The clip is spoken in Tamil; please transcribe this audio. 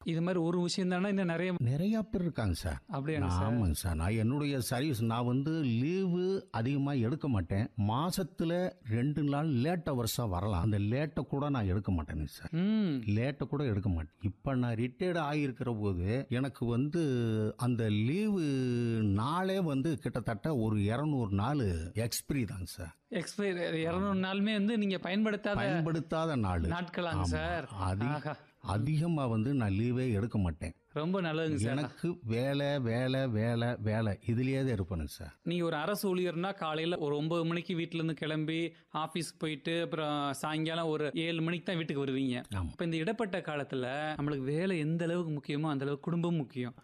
இது மாதிரி ஒரு விஷயம் தானே இன்னும் நிறைய நிறைய பேர் இருக்காங்க சார் அப்படியாங்க சார் ஆமாங்க சார் நான் என்னுடைய சர்வீஸ் நான் வந்து லீவு அதிகமாக எடுக்க மாட்டேன் மாசத்துல ரெண்டு நாள் லேட் ஹவர்ஸாக வரலாம் அந்த லேட்டை கூட நான் எடுக்க மாட்டேனுங்க சார் ம் லேட்டை கூட எடுக்க மாட்டேன் இப்போ நான் ரிட்டையர்டு ஆகியிருக்கிற போது எனக்கு வந்து அந்த லீவு நாளே வந்து கிட்டத்தட்ட ஒரு இரநூறு நாள் எக்ஸ்பிரி தாங்க சார் எக்ஸ்பைர் இருநூறு நாளுமே வந்து நீங்க பயன்படுத்தாத பயன்படுத்தாத நாள் நாட்களாங்க சார் அதி ஆஹா. அதிகமாக வந்து நான் லீவே எடுக்க மாட்டேன் ரொம்ப நல்லதுங்க சார் எனக்கு வேலை வேலை வேலை வேலை இதுலயே தான் இருப்பேனுங்க சார் நீங்க ஒரு அரசு ஊழியர்னா காலையில ஒரு ஒன்பது மணிக்கு வீட்ல இருந்து கிளம்பி ஆபீஸ் போயிட்டு அப்புறம் சாயங்காலம் ஒரு ஏழு மணிக்கு தான் வீட்டுக்கு வருவீங்க ஆமா. இப்ப இந்த இடப்பட்ட காலத்துல நம்மளுக்கு வேலை எந்த அளவுக்கு முக்கியமோ அந்த அளவுக்கு குடும்பம் முக்கியம்